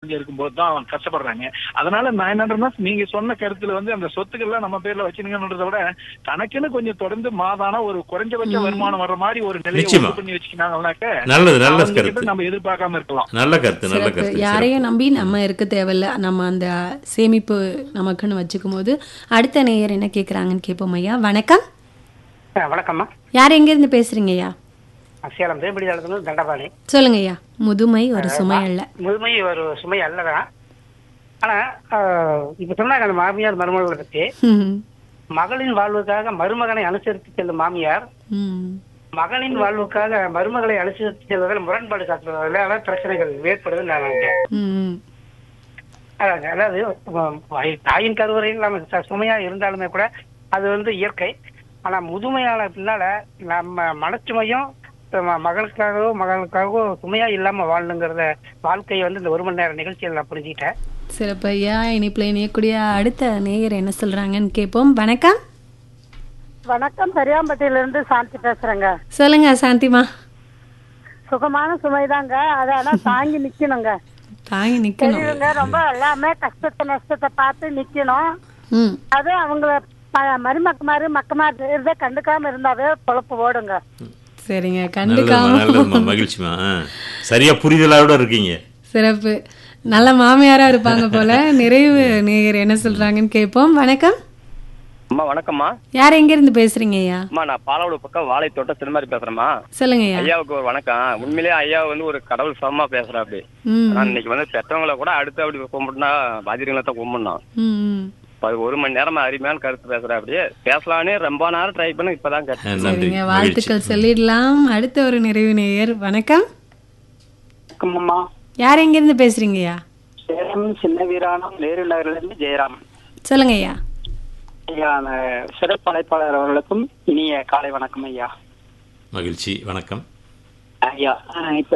காலத்துக்கு இருக்கும்போது தான் அவங்க கஷ்டப்படுறாங்க அதனால நான் என்னன்றேன்னா நீங்க சொன்ன கருத்துல வந்து அந்த சொத்துக்கள்லாம் நம்ம பேர்ல வச்சுக்கணுன்றத விட தனக்குன்னு கொஞ்சம் தொடர்ந்து மாதான ஒரு குறைஞ்சபட்ச வருமானம் வர்ற மாதிரி ஒரு நிலையை நிச்சயமா. உண்டு பண்ணி வச்சுக்கினாங்கன்னாக்க நல்லது நல்ல அவங்க கிட்ட கருத்து நம்ம எதிர்பார்க்காம இருக்கலாம் நல்ல கருத்து நல்ல சிறப்பு கருத்து யாரையும் நம்பி நம்ம இருக்க தேவையில்ல நம்ம அந்த சேமிப்பு நமக்குன்னு வச்சுக்கும் போது அடுத்த நேயர் என்ன கேட்குறாங்கன்னு கேட்போம் ஐயா வணக்கம் ஆ, வணக்கம்மா யார் எங்கேருந்து பேசுறீங்க ஐயா சேலம் தேம்படி தளத்துல தண்டபாணி சொல்லுங்க ஐயா முதுமை ஒரு சுமை அல்ல முதுமை ஒரு சுமை அல்லதான் ஆனா ஆ, இப்ப சொன்னாங்க அந்த மாமியார் மருமகளை பத்தி ம். மகளின் வாழ்வுக்காக மருமகனை அனுசரித்து செல்லும் மாமியார் ம். மகனின் வாழ்வுக்காக மருமகளை அனுசரித்து செல்வதில் முரண்பாடு காட்டுவதால பிரச்சனைகள் ஏற்படுதுன்னு நான் நினைக்கிறேன் ம். அதாங்க, அதாவது உம், வாய்- தாயின் கருவறையில் நம்ம ச- சுமையா இருந்தாலுமே கூட அது வந்து இயற்கை ஆனா முதுமையான பின்னால நம்ம மனச்சுமையும் நம்ம மகளுக்காகவோ மகளுக்காகவோ சுமையா இல்லாம வாழணுங்கிறத வாழ்க்கையை வந்து இந்த ஒரு மணி நேர நிகழ்ச்சியில் நான் புரிஞ்சுக்கிட்டேன் சிறப்பு ஐயா இனிப்புல இணையக்கூடிய அடுத்த நேயர் என்ன சொல்றாங்கன்னு கேட்போம் வணக்கம் வணக்கம் பெரியாம்பட்டியில இருந்து சாந்தி பேசுறேங்க சொல்லுங்க சாந்திமா சுகமான சுமைதாங்க அது ஆனா தாங்கி நிக்கணுங்க தாங்கி நிக்கணும் தெரியுங்க ரொம்ப எல்லாமே கஷ்டத்தை நஷ்டத்தை பார்த்து நிக்கணும் ம் அது அவங்கள ப- மருமக்க மாதிரி மக்க மாதிரி இருந்தே கண்டுக்காம இருந்தாவே பொழப்பு ஓடுங்க சரிங்க நல்லதுமா கண்டுக்காம நல்லதுமா மகிழ்ச்சிமா ஆ. சரியா புரிதலோட இருக்கீங்க சிறப்பு நல்ல மாமியாரா இருப்பாங்க போல நிறைவு நேயர் என்ன சொல்றாங்கன்னு கேட்போம் வணக்கம் அம்மா வணக்கம்மா யார் எங்க இருந்து பேசுறீங்க ஐயா அம்மா நான் பாலாவோட பக்கம் வாழை தோட்ட சிறுமாரி பேசுறேம்மா சொல்லுங்க ஐயா ஐயாவுக்கு ஒரு வணக்கம் உண்மையிலேயே ஐயா வந்து ஒரு கடவுள் சமமா பேசுறா அப்படி ம் ஆனா இன்னைக்கு வந்து பெற்றவங்கள கூட அடுத்து அப்படி கும்பிட்டுனா பாதிரிகளை தான் கும்பிடணும் ம், ம். இப்ப அது ஒரு மணி நேரமா அருமையான கருத்து பேசுறா அப்படியே பேசலானே ரொம்ப நேரம் ட்ரை பண்ண இப்பதான் ஆ, கேட்டேன் நன்றி சரிங்க மகிழ்ச்சி வாழ்த்துக்கள் சொல்லிடலாம் அடுத்த ஒரு நிறைவு நேயர் வணக்கம் அம்மா யார் எங்க இருந்து பேசுறீங்க ஐயா சேலம் சின்ன வீராணம் நேரு நகர்ல இருந்து ஜெயராம் சொல்லுங்க ஐயா ஐயா சிறப்பு அழைப்பாளர் அவர்களுக்கும் இனிய காலை வணக்கம் ஐயா மகிழ்ச்சி வணக்கம் ஐயா அஹ் இப்ப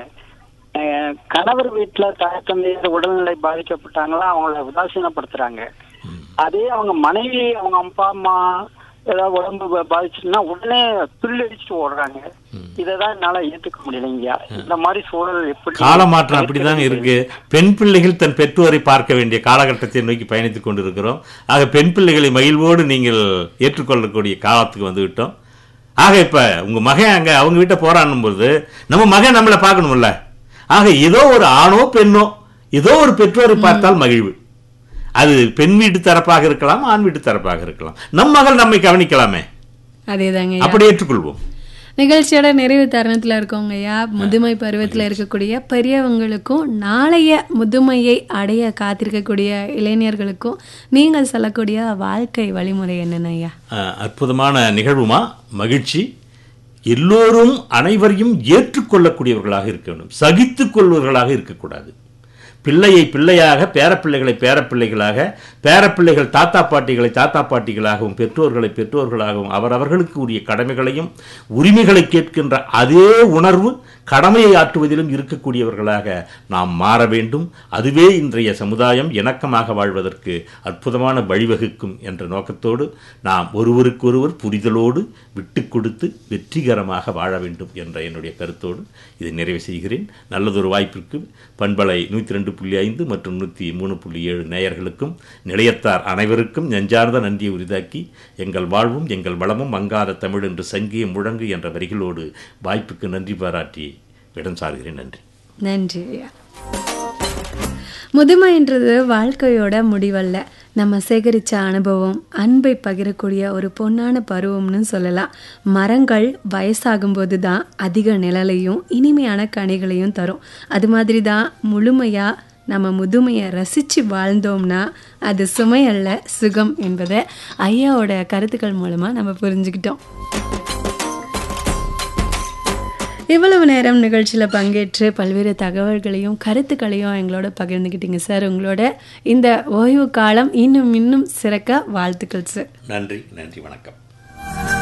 அஹ், கணவர் வீட்டுல தாய் தந்தையர் உடல்நிலை பாதிக்கப்பட்டாங்களா அவங்கள உதாசீனப்படுத்துறாங்க அதே அவங்க மனைவி அவங்க அப்பா அம்மா ஏதாவது உடம்பு பா- பாதிச்சுன்னா உடனே துள்ளி அடிச்சுட்டு ஓடுறாங்க இததான் என்னால ஏத்துக்க முடியலைங்கய்யா இந்த மாதிரி சூழல் எப்படி காலமாற்றம் அப்படிதாங்க இருக்கு பெண் பிள்ளைகள் தன் பெற்றோரை பார்க்க வேண்டிய காலகட்டத்தை நோக்கி பயணித்துக் கொண்டிருக்கிறோம் ஆக பெண் பிள்ளைகளை மகிழ்வோடு நீங்கள் ஏற்றுக்கொள்ளக்கூடிய காலத்துக்கு வந்து விட்டோம் ஆக இப்ப உங்க மகன் அங்க அவங்க வீட்டை போறான்னும் போது நம்ம மகன் நம்மளை பார்க்கணும்ல ஆக ஏதோ ஒரு ஆணோ பெண்ணோ ஏதோ ஒரு பெற்றோரை பார்த்தால் மகிழ்வு அது பெண் வீட்டு தரப்பாக இருக்கலாம் ஆண் வீட்டு தரப்பாக இருக்கலாம் நம் மகள் நம்மை கவனிக்கலாமே அதேதாங்க ஐயா அப்படி ஏற்றுக்கொள்வோம் நிகழ்ச்சியோட நிறைவு தருணத்துல இருக்கவங்க ஐயா முதுமை பருவத்துல இருக்கக்கூடிய பெரியவங்களுக்கும் நாளைய முதுமையை அடைய காத்திருக்கக்கூடிய இளைஞர்களுக்கும் நீங்கள் சொல்லக்கூடிய வாழ்க்கை வழிமுறை என்னென்ன ஐயா அஹ், அற்புதமான நிகழ்வுமா மகிழ்ச்சி எல்லோரும் அனைவரையும் ஏற்றுக்கொள்ளக்கூடியவர்களாக இருக்க வேண்டும் சகித்துக் கொள்வர்களாக இருக்கக்கூடாது பிள்ளையை பிள்ளையாக பேரப்பிள்ளைகளை பேரப்பிள்ளைகளாக பேரப்பிள்ளைகள் தாத்தா பாட்டிகளை தாத்தா பாட்டிகளாகவும் பெற்றோர்களை பெற்றோர்களாகவும் அவரவர்களுக்கு உரிய கடமைகளையும் உரிமைகளை கேட்கின்ற அதே உணர்வு கடமையை ஆற்றுவதிலும் இருக்கக்கூடியவர்களாக நாம் மாற வேண்டும் அதுவே இன்றைய சமுதாயம் இணக்கமாக வாழ்வதற்கு அற்புதமான வழிவகுக்கும் என்ற நோக்கத்தோடு நாம் ஒருவருக்கொருவர் புரிதலோடு விட்டு கொடுத்து வெற்றிகரமாக வாழ வேண்டும் என்ற என்னுடைய கருத்தோடு இதை நிறைவு செய்கிறேன் நல்லதொரு வாய்ப்பிற்கு பண்பலை நூற்றி ரெண்டு புள்ளி ஐந்து மற்றும் நூற்றி மூணு புள்ளி ஏழு நேயர்களுக்கும் நிலையத்தார் அனைவருக்கும் நெஞ்சார்ந்த நன்றியை உரிதாக்கி எங்கள் வாழ்வும் எங்கள் வளமும் மங்காத தமிழ் என்று சங்கிய முழங்கு என்ற வரிகளோடு வாய்ப்புக்கு நன்றி பாராட்டி இடம் சாருகிறேன் நன்றி நன்றி ஐயா முதுமைன்றது வாழ்க்கையோட முடிவல்ல நம்ம சேகரித்த அனுபவம் அன்பை பகிரக்கூடிய ஒரு பொன்னான பருவம்னு சொல்லலாம் மரங்கள் வயசாகும்போது தான் அதிக நிழலையும் இனிமையான கனிகளையும் தரும் அது மாதிரி தான் முழுமையாக நம்ம முதுமையை ரசித்து வாழ்ந்தோம்னா அது சுமை அல்ல சுகம் என்பதை ஐயாவோட கருத்துக்கள் மூலமாக நம்ம புரிஞ்சுக்கிட்டோம் இவ்வளவு நேரம் நிகழ்ச்சியில் பங்கேற்று பல்வேறு தகவல்களையும் கருத்துக்களையும் எங்களோட பகிர்ந்துக்கிட்டீங்க சார் உங்களோட இந்த ஓய்வு காலம் இன்னும் இன்னும் சிறக்க வாழ்த்துக்கள் சார் நன்றி நன்றி வணக்கம்